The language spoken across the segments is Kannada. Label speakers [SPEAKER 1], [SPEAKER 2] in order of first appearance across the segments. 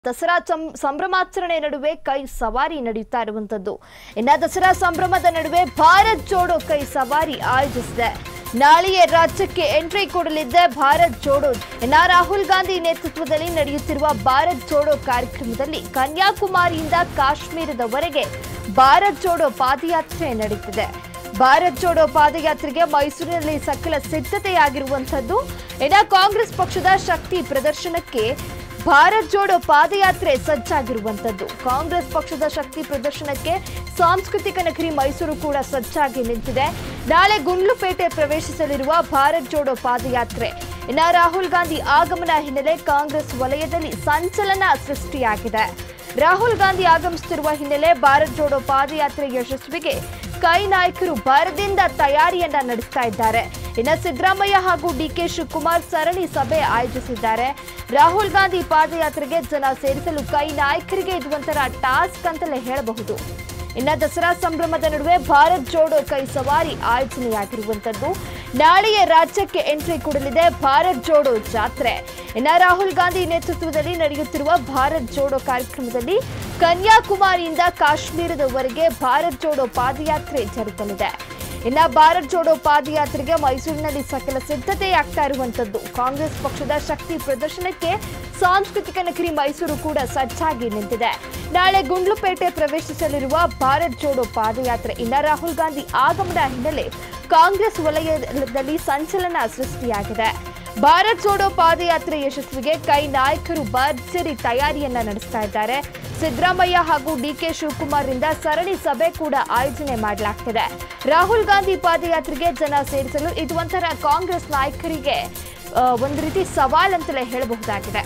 [SPEAKER 1] ದಸರಾ ಚಂ- ಸಂಭ್ರಮಾಚರಣೆ ನಡುವೆ ಕೈ ಸವಾರಿ ನಡೆಯುತ್ತಾ ಇರುವಂತದ್ದು ಇನ್ನ ದಸರಾ ಸಂಭ್ರಮದ ನಡುವೆ ಭಾರತ್ ಜೋಡೋ ಕೈ ಸವಾರಿ ಆಯೋಜಿಸಿದೆ ನಾಳೆಯೇ ರಾಜ್ಯಕ್ಕೆ ಎಂಟ್ರಿ ಕೊಡಲಿದ್ದ ಭಾರತ್ ಜೋಡೋ ಇನ್ನ ರಾಹುಲ್ ಗಾಂಧಿ ನೇತೃತ್ವದಲ್ಲಿ ನಡೆಯುತ್ತಿರುವ ಭಾರತ್ ಜೋಡೋ ಕಾರ್ಯಕ್ರಮದಲ್ಲಿ ಕನ್ಯಾಕುಮಾರಿಯಿಂದ ಕಾಶ್ಮೀರದವರೆಗೆ ಭಾರತ್ ಜೋಡೋ ಪಾದಯಾತ್ರೆ ನಡೆಯುತ್ತಿದೆ ಭಾರತ್ ಜೋಡೋ ಪಾದಯಾತ್ರೆಗೆ ಮೈಸೂರಿನಲ್ಲಿ ಸಕಲ ಸಿದ್ಧತೆಯಾಗಿರುವಂಥದ್ದು ಇನ್ನ ಕಾಂಗ್ರೆಸ್ ಪಕ್ಷದ ಶಕ್ತಿ ಪ್ರದರ್ಶನಕ್ಕೆ ಭಾರತ್ ಜೋಡೋ ಪಾದಯಾತ್ರೆ ಸಜ್ಜಾಗಿರುವಂಥದ್ದು ಕಾಂಗ್ರೆಸ್ ಪಕ್ಷದ ಶಕ್ತಿ ಪ್ರದರ್ಶನಕ್ಕೆ ಸಾಂಸ್ಕೃತಿಕ ನಗರಿ ಮೈಸೂರು ಕೂಡ ಸಜ್ಜಾಗಿ ನಿಂತಿದೆ ನಾಳೆ ಗುಂಡ್ಲುಪೇಟೆ ಪ್ರವೇಶಿಸಲಿರುವ ಭಾರತ್ ಜೋಡೋ ಪಾದಯಾತ್ರೆ ಇನ್ನ ರಾಹುಲ್ ಗಾಂಧಿ ಆಗಮನ ಹಿನ್ನೆಲೆ ಕಾಂಗ್ರೆಸ್ ವಲಯದಲ್ಲಿ ಸಂಚಲನ ಸೃಷ್ಟಿಯಾಗಿದೆ ರಾಹುಲ್ ಗಾಂಧಿ ಆಗಮಿಸುತ್ತಿರುವ ಹಿನ್ನೆಲೆ ಭಾರತ್ ಜೋಡೋ ಪಾದಯಾತ್ರೆ ಯಶಸ್ವಿಗೆ ಕೈ ನಾಯಕರು ಭರದಿಂದ ತಯಾರಿಯನ್ನ ನಡೆಸ್ತಾ ಇದ್ದಾರೆ ಇನ್ನು ಸಿದ್ದರಾಮಯ್ಯ ಹಾಗೂ ಡಿಕೆ ಶಿವಕುಮಾರ್ ಸರಣಿ ಸಭೆ ಆಯೋಜಿಸಿದ್ದಾರೆ ರಾಹುಲ್ ಗಾಂಧಿ ಪಾದಯಾತ್ರೆಗೆ ಜನ ಸೇರಿಸಲು ಕೈ ನಾಯಕರಿಗೆ ಇದು ಒಂಥರ ಟಾಸ್ಕ್ ಅಂತಲೇ ಹೇಳಬಹುದು ಇನ್ನ ದಸರಾ ಸಂಭ್ರಮದ ನಡುವೆ ಭಾರತ್ ಜೋಡೋ ಕೈ ಸವಾರಿ ಆಯೋಜನೆಯಾಗಿರುವಂತದ್ದು ನಾಳೆಯೇ ರಾಜ್ಯಕ್ಕೆ ಎಂಟ್ರಿ ಕೊಡಲಿದೆ ಭಾರತ್ ಜೋಡೋ ಜಾತ್ರೆ ಇನ್ನ ರಾಹುಲ್ ಗಾಂಧಿ ನೇತೃತ್ವದಲ್ಲಿ ನಡೆಯುತ್ತಿರುವ ಭಾರತ್ ಜೋಡೋ ಕಾರ್ಯಕ್ರಮದಲ್ಲಿ ಕನ್ಯಾಕುಮಾರಿಯಿಂದ ಕಾಶ್ಮೀರದವರೆಗೆ ಭಾರತ್ ಜೋಡೋ ಪಾದಯಾತ್ರೆ ಜರುಗಲಿದೆ ಇನ್ನ ಭಾರತ್ ಜೋಡೋ ಪಾದಯಾತ್ರೆಗೆ ಮೈಸೂರಿನಲ್ಲಿ ಸಕಲ ಸಿದ್ಧತೆಯಾಗ್ತಾ ಇರುವಂತದ್ದು ಕಾಂಗ್ರೆಸ್ ಪಕ್ಷದ ಶಕ್ತಿ ಪ್ರದರ್ಶನಕ್ಕೆ ಸಾಂಸ್ಕೃತಿಕ ನಗರಿ ಮೈಸೂರು ಕೂಡ ಸಜ್ಜಾಗಿ ನಿಂತಿದೆ ನಾಳೆ ಗುಂಡ್ಲುಪೇಟೆ ಪ್ರವೇಶಿಸಲಿರುವ ಭಾರತ್ ಜೋಡೋ ಪಾದಯಾತ್ರೆ ಇನ್ನ ರಾಹುಲ್ ಗಾಂಧಿ ಆಗಮನ ಹಿನ್ನೆಲೆ ಕಾಂಗ್ರೆಸ್ ವಲಯದಲ್ಲಿ ಸಂಚಲನ ಸೃಷ್ಟಿಯಾಗಿದೆ ಭಾರತ್ ಜೋಡೋ ಪಾದಯಾತ್ರೆ ಯಶಸ್ವಿಗೆ ಕೈ ನಾಯಕರು ಭರ್ಜರಿ ತಯಾರಿಯನ್ನ ನಡೆಸ್ತಾ ಇದ್ದಾರೆ ಸಿದ್ದರಾಮಯ್ಯ ಹಾಗೂ ಡಿಕೆ ಶಿವಕುಮಾರ್ರಿಂದ ಸರಣಿ ಸಭೆ ಕೂಡ ಆಯೋಜನೆ ಮಾಡಲಾಗ್ತಿದೆ ರಾಹುಲ್ ಗಾಂಧಿ ಪಾದಯಾತ್ರೆಗೆ ಜನ ಸೇರಿಸಲು ಇದು ಒಂಥರ ಕಾಂಗ್ರೆಸ್ ನಾಯಕರಿಗೆ ಆ, ಒಂದು ರೀತಿ ಸವಾಲ್ ಅಂತಲೇ ಹೇಳಬಹುದಾಗಿದೆ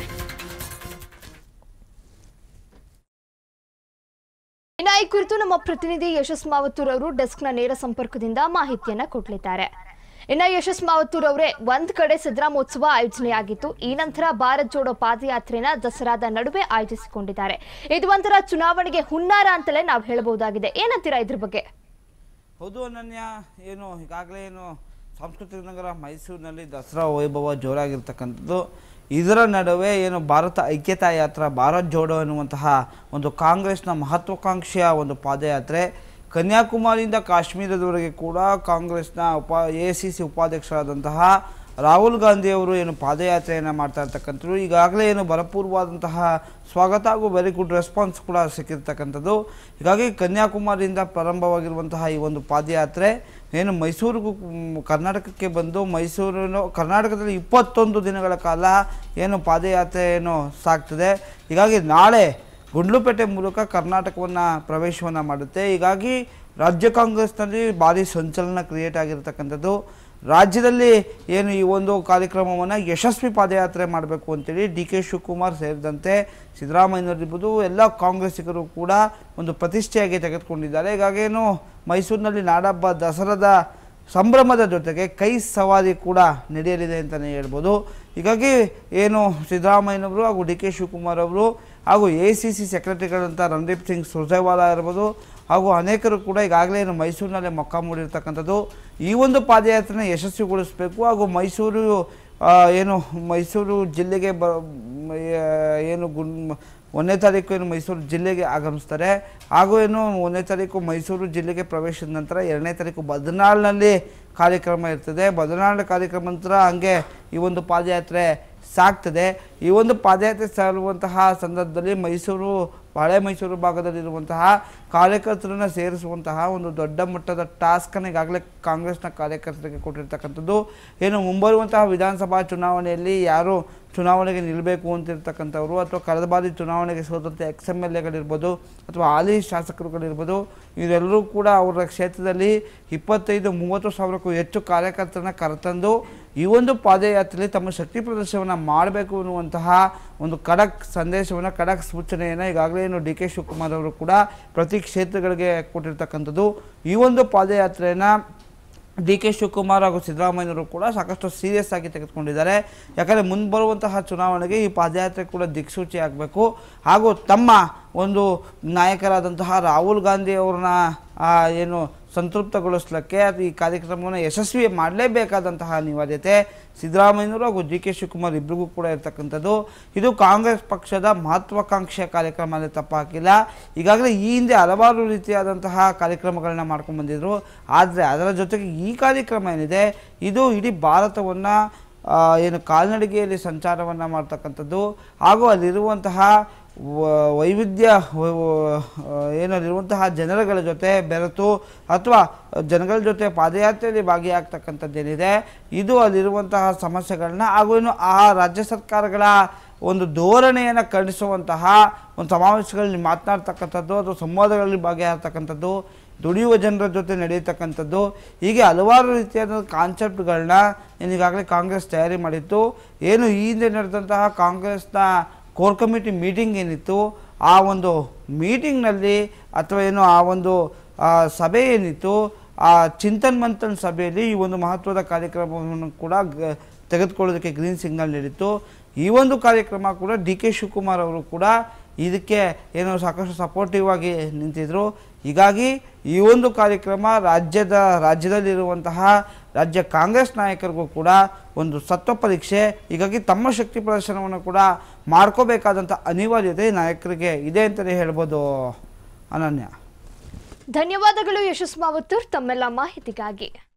[SPEAKER 1] ಇನ್ನ ಈ ಕುರಿತು ನಮ್ಮ ಪ್ರತಿನಿಧಿ ಯಶಸ್ ಮಾವತ್ತೂರ್ ಅವರು ಡೆಸ್ಕ್ನ ನೇರ ಸಂಪರ್ಕದಿಂದ ಮಾಹಿತಿಯನ್ನ ಕೊಡ್ಲಿದ್ದಾರೆ ಇನ್ನ ಯಶಸ್ ಮಾವತ್ತೂರ್ ಅವರೇ ಒಂದ್ ಕಡೆ ಸಿದ್ದರಾಮೋತ್ಸವ ಆಯೋಜನೆಯಾಗಿತ್ತು ಈ ನಂತರ ಭಾರತ್ ಜೋಡೋ ಪಾದಯಾತ್ರೆನ ದಸರಾದ ನಡುವೆ ಆಯೋಜಿಸಿಕೊಂಡಿದ್ದಾರೆ ಇದು ಒಂಥರ ಚುನಾವಣೆಗೆ ಹುನ್ನಾರ ಅಂತಲೇ ನಾವು ಹೇಳಬಹುದಾಗಿದೆ ಏನಂತೀರಾ ಇದ್ರ ಬಗ್ಗೆ
[SPEAKER 2] ಹೌದು ಅನನ್ಯ ಏನು ಈಗಾಗಲೇ ಏನು ಸಾಂಸ್ಕೃತಿಕ ನಗರ ಮೈಸೂರಿನಲ್ಲಿ ದಸರಾ ವೈಭವ ಜೋರಾಗಿರ್ತಕ್ಕಂಥದ್ದು ಇದರ ನಡುವೆ ಏನು ಭಾರತ ಐಕ್ಯತಾ ಯಾತ್ರಾ ಭಾರತ್ ಜೋಡೋ ಎನ್ನುವಂತಹ ಒಂದು ಕಾಂಗ್ರೆಸ್ನ ಮಹತ್ವಾಕಾಂಕ್ಷೆಯ ಒಂದು ಪಾದಯಾತ್ರೆ ಕನ್ಯಾಕುಮಾರಿಯಿಂದ ಕಾಶ್ಮೀರದವರೆಗೆ ಕೂಡ ಕಾಂಗ್ರೆಸ್ನ ಉಪ ಎ ಸಿ ಸಿ ಉಪಾಧ್ಯಕ್ಷರಾದಂತಹ ರಾಹುಲ್ ಗಾಂಧಿ ಅವರು ಏನು ಪಾದಯಾತ್ರೆಯನ್ನು ಮಾಡ್ತಾ ಇರ್ತಕ್ಕಂಥದ್ದು ಈಗಾಗಲೇ ಏನು ಭರಪೂರ್ವವಾದಂತಹ ಸ್ವಾಗತ ಹಾಗೂ ವೆರಿ ಗುಡ್ ರೆಸ್ಪಾನ್ಸ್ ಕೂಡ ಸಿಕ್ಕಿರ್ತಕ್ಕಂಥದ್ದು ಹೀಗಾಗಿ ಕನ್ಯಾಕುಮಾರಿಯಿಂದ ಪ್ರಾರಂಭವಾಗಿರುವಂತಹ ಈ ಒಂದು ಪಾದಯಾತ್ರೆ ಏನು ಮೈಸೂರಿಗೂ ಮ್, ಕರ್ನಾಟಕಕ್ಕೆ ಬಂದು ಮೈಸೂರಿನ ಕರ್ನಾಟಕದಲ್ಲಿ ಇಪ್ಪತ್ತೊಂದು ದಿನಗಳ ಕಾಲ ಏನು ಪಾದಯಾತ್ರೆ ಏನು ಸಾಗ್ತದೆ ಹೀಗಾಗಿ ನಾಳೆ ಗುಂಡ್ಲುಪೇಟೆ ಮೂಲಕ ಕರ್ನಾಟಕವನ್ನು ಪ್ರವೇಶವನ್ನು ಮಾಡುತ್ತೆ ಹೀಗಾಗಿ ರಾಜ್ಯ ಕಾಂಗ್ರೆಸ್ನಲ್ಲಿ ಭಾರಿ ಸಂಚಲನ ಕ್ರಿಯೇಟ್ ಆಗಿರ್ತಕ್ಕಂಥದ್ದು ರಾಜ್ಯದಲ್ಲಿ ಏನು ಈ ಒಂದು ಕಾರ್ಯಕ್ರಮವನ್ನು ಯಶಸ್ವಿ ಪಾದಯಾತ್ರೆ ಮಾಡಬೇಕು ಅಂತೇಳಿ ಡಿ ಕೆ ಶಿವಕುಮಾರ್ ಸೇರಿದಂತೆ ಸಿದ್ದರಾಮಯ್ಯನವರಿರ್ಬೋದು ಎಲ್ಲ ಕಾಂಗ್ರೆಸ್ಸಿಗರು ಕೂಡ ಒಂದು ಪ್ರತಿಷ್ಠೆಯಾಗಿ ತೆಗೆದುಕೊಂಡಿದ್ದಾರೆ ಹೀಗಾಗಿ ಏನು ಮೈಸೂರಿನಲ್ಲಿ ನಾಡಹಬ್ಬ ದಸರಾದ ಸಂಭ್ರಮದ ಜೊತೆಗೆ ಕೈ ಸವಾರಿ ಕೂಡ ನಡೆಯಲಿದೆ ಅಂತಲೇ ಹೇಳ್ಬೋದು ಹೀಗಾಗಿ ಏನು ಸಿದ್ದರಾಮಯ್ಯನವರು ಹಾಗೂ ಡಿ ಕೆ ಶಿವಕುಮಾರ್ ಅವರು ಹಾಗೂ ಎ ಸಿ ಸಿ ಸೆಕ್ರೆಟರಿಗಳಂತ ರಣದೀಪ್ ಸಿಂಗ್ ಸುರ್ಜೇವಾಲಾ ಇರ್ಬೋದು ಹಾಗೂ ಅನೇಕರು ಕೂಡ ಈಗಾಗಲೇ ಏನು ಮೈಸೂರಿನಲ್ಲೇ ಮೊಕ್ಕ ಮೂಡಿರ್ತಕ್ಕಂಥದ್ದು ಈ ಒಂದು ಪಾದಯಾತ್ರೆನ ಯಶಸ್ವಿಗೊಳಿಸಬೇಕು ಹಾಗೂ ಮೈಸೂರು ಆ, ಏನು ಮೈಸೂರು ಜಿಲ್ಲೆಗೆ ಬ ಮ- ಆ, ಏನು ಗುನ್ ಒಂದನೇ ತಾರೀಕು ಏನು ಮೈಸೂರು ಜಿಲ್ಲೆಗೆ ಆಗಮಿಸ್ತಾರೆ ಹಾಗೂ ಏನು ಒಂದನೇ ತಾರೀಕು ಮೈಸೂರು ಜಿಲ್ಲೆಗೆ ಪ್ರವೇಶದ ನಂತರ ಎರಡನೇ ತಾರೀಕು ಬದನಾಳ್ನಲ್ಲಿ ಕಾರ್ಯಕ್ರಮ ಇರ್ತದೆ ಬದನಾಳ್ ಕಾರ್ಯಕ್ರಮ ನಂತರ ಹಂಗೆ ಈ ಒಂದು ಪಾದಯಾತ್ರೆ ಸಾಗ್ತದೆ ಈ ಒಂದು ಪಾದಯಾತ್ರೆ ಸಾಗುವಂತಹ ಸಂದರ್ಭದಲ್ಲಿ ಮೈಸೂರು ಹಳೆ ಮೈಸೂರು ಭಾಗದಲ್ಲಿರುವಂತಹ ಕಾರ್ಯಕರ್ತರನ್ನ ಸೇರಿಸುವಂತಹ ಒಂದು ದೊಡ್ಡ ಮಟ್ಟದ ಟಾಸ್ಕನ್ನು ಈಗಾಗಲೇ ಕಾಂಗ್ರೆಸ್ನ ಕಾರ್ಯಕರ್ತರಿಗೆ ಕೊಟ್ಟಿರ್ತಕ್ಕಂಥದ್ದು ಏನು ಮುಂಬರುವಂತಹ ವಿಧಾನಸಭಾ ಚುನಾವಣೆಯಲ್ಲಿ ಯಾರು ಚುನಾವಣೆಗೆ ನಿಲ್ಲಬೇಕು ಅಂತಿರ್ತಕ್ಕಂಥವ್ರು ಅಥವಾ ಕಳೆದ ಬಾರಿ ಚುನಾವಣೆಗೆ ಸೋತಂಥ ಎಕ್ಸ್ ಎಮ್ ಎಲ್ ಎಗಳಿರ್ಬೋದು ಅಥವಾ ಹಾಲಿ ಶಾಸಕರುಗಳಿರ್ಬೋದು ಇವರೆಲ್ಲರೂ ಕೂಡ ಅವರ ಕ್ಷೇತ್ರದಲ್ಲಿ ಇಪ್ಪತ್ತೈದು ಮೂವತ್ತು ಸಾವಿರಕ್ಕೂ ಹೆಚ್ಚು ಕಾರ್ಯಕರ್ತರನ್ನ ಕರೆತಂದು ಈ ಒಂದು ಪಾದಯಾತ್ರೆಯಲ್ಲಿ ತಮ್ಮ ಶಕ್ತಿ ಪ್ರದರ್ಶನವನ್ನು ಮಾಡಬೇಕು ಅನ್ನುವಂತಹ ಒಂದು ಖಡಕ್ ಸಂದೇಶವನ್ನು ಖಡಕ್ ಸೂಚನೆಯನ್ನು ಈಗಾಗಲೇ ಏನು ಡಿ ಕೆ ಶಿವಕುಮಾರ್ ಅವರು ಕೂಡ ಪ್ರತಿ ಕ್ಷೇತ್ರಗಳಿಗೆ ಕೊಟ್ಟಿರ್ತಕ್ಕಂಥದ್ದು ಈ ಒಂದು ಪಾದಯಾತ್ರೆಯನ್ನು ಡಿ ಕೆ ಶಿವಕುಮಾರ್ ಹಾಗೂ ಸಿದ್ದರಾಮಯ್ಯನವರು ಕೂಡ ಸಾಕಷ್ಟು ಸೀರಿಯಸ್ ಆಗಿ ತೆಗೆದುಕೊಂಡಿದ್ದಾರೆ ಯಾಕಂದರೆ ಮುಂಬರುವಂತಹ ಚುನಾವಣೆಗೆ ಈ ಪಾದಯಾತ್ರೆ ಕೂಡ ದಿಕ್ಸೂಚಿ ಆಗಬೇಕು ಹಾಗೂ ತಮ್ಮ ಒಂದು ನಾಯಕರಾದಂತಹ ರಾಹುಲ್ ಗಾಂಧಿ ಅವ್ರನ್ನ ಆ, ಏನು ಸಂತೃಪ್ತಗೊಳಿಸ್ಲಿಕ್ಕೆ ಅದು ಈ ಕಾರ್ಯಕ್ರಮವನ್ನು ಯಶಸ್ವಿ ಮಾಡಲೇಬೇಕಾದಂತಹ ಅನಿವಾರ್ಯತೆ ಸಿದ್ದರಾಮಯ್ಯನವರು ಹಾಗೂ ಡಿ ಕೆ ಶಿವಕುಮಾರ್ ಇಬ್ಬರಿಗೂ ಕೂಡ ಇರ್ತಕ್ಕಂಥದ್ದು ಇದು ಕಾಂಗ್ರೆಸ್ ಪಕ್ಷದ ಮಹತ್ವಾಕಾಂಕ್ಷೆಯ ಕಾರ್ಯಕ್ರಮ ಅಂದರೆ ತಪ್ಪಾಕಿಲ್ಲ ಈಗಾಗಲೇ ಈ ಹಿಂದೆ ಹಲವಾರು ರೀತಿಯಾದಂತಹ ಕಾರ್ಯಕ್ರಮಗಳನ್ನ ಮಾಡ್ಕೊಂಡು ಬಂದಿದ್ರು ಆದರೆ ಅದರ ಜೊತೆಗೆ ಈ ಕಾರ್ಯಕ್ರಮ ಏನಿದೆ ಇದು ಇಡೀ ಭಾರತವನ್ನು ಏನು ಕಾಲ್ನಡಿಗೆಯಲ್ಲಿ ಸಂಚಾರವನ್ನು ಮಾಡ್ತಕ್ಕಂಥದ್ದು ಹಾಗೂ ಅಲ್ಲಿರುವಂತಹ ವ- ವೈವಿಧ್ಯ ವ- ವ- ಏನಲ್ಲಿರುವಂತಹ ಜನರುಗಳ ಜೊತೆ ಬೆರೆತು ಅಥವಾ ಜನಗಳ ಜೊತೆ ಪಾದಯಾತ್ರೆಯಲ್ಲಿ ಭಾಗಿಯಾಗ್ತಕ್ಕಂಥದ್ದೇನಿದೆ ಇದು ಅಲ್ಲಿರುವಂತಹ ಸಮಸ್ಯೆಗಳನ್ನ ಹಾಗೂ ಏನು ಆ ರಾಜ್ಯ ಸರ್ಕಾರಗಳ ಒಂದು ಧೋರಣೆಯನ್ನು ಖಂಡಿಸುವಂತಹ ಒಂದು ಸಮಾವೇಶಗಳಲ್ಲಿ ಮಾತನಾಡ್ತಕ್ಕಂಥದ್ದು ಅಥವಾ ಸಂವಾದಗಳಲ್ಲಿ ಭಾಗಿಯಾಗ್ತಕ್ಕಂಥದ್ದು ದುಡಿಯುವ ಜನರ ಜೊತೆ ನಡೆಯತಕ್ಕಂಥದ್ದು ಹೀಗೆ ಹಲವಾರು ರೀತಿಯಾದ ಕಾನ್ಸೆಪ್ಟ್ಗಳನ್ನ ಏನಿಗಾಗಲೇ ಕಾಂಗ್ರೆಸ್ ತಯಾರಿ ಮಾಡಿತ್ತು ಏನು ಈ ಹಿಂದೆ ನಡೆದಂತಹ ಕಾಂಗ್ರೆಸ್ನ ಕೋರ್ ಕಮಿಟಿ ಮೀಟಿಂಗ್ ಏನಿತ್ತು ಆ ಒಂದು ಮೀಟಿಂಗ್ನಲ್ಲಿ ಅಥವಾ ಏನು ಆ ಒಂದು ಆ, ಸಭೆ ಏನಿತ್ತು ಆ ಚಿಂತನ್ ಮಂಥನ್ ಸಭೆಯಲ್ಲಿ ಈ ಒಂದು ಮಹತ್ವದ ಕಾರ್ಯಕ್ರಮವನ್ನು ಕೂಡ ಗ- ತೆಗೆದುಕೊಳ್ಳೋದಕ್ಕೆ ಗ್ರೀನ್ ಸಿಗ್ನಲ್ ನೀಡಿತ್ತು ಈ ಒಂದು ಕಾರ್ಯಕ್ರಮ ಕೂಡ ಡಿ ಕೆ ಶಿವಕುಮಾರ್ ಅವರು ಕೂಡ ಇದಕ್ಕೆ ಏನು ಸಾಕಷ್ಟು ಸಪೋರ್ಟಿವ್ ಆಗಿ ನಿಂತಿದ್ರು ಹೀಗಾಗಿ ಈ ಒಂದು ಕಾರ್ಯಕ್ರಮ ರಾಜ್ಯದ ರಾಜ್ಯದಲ್ಲಿರುವಂತಹ ರಾಜ್ಯ ಕಾಂಗ್ರೆಸ್ ನಾಯಕರಿಗೂ ಕೂಡ ಒಂದು ಸತ್ವ ಪರೀಕ್ಷೆ ಹೀಗಾಗಿ ತಮ್ಮ ಶಕ್ತಿ ಪ್ರದರ್ಶನವನ್ನು ಕೂಡ ಮಾಡ್ಕೋಬೇಕಾದಂಥ ಅನಿವಾರ್ಯತೆ ನಾಯಕರಿಗೆ ಇದೆ ಅಂತಲೇ ಹೇಳ್ಬೋದು ಅನನ್ಯ
[SPEAKER 1] ಧನ್ಯವಾದಗಳು ಯಶಸ್ ಮಾವತ್ತೂರ್ ತಮ್ಮೆಲ್ಲ ಮಾಹಿತಿಗಾಗಿ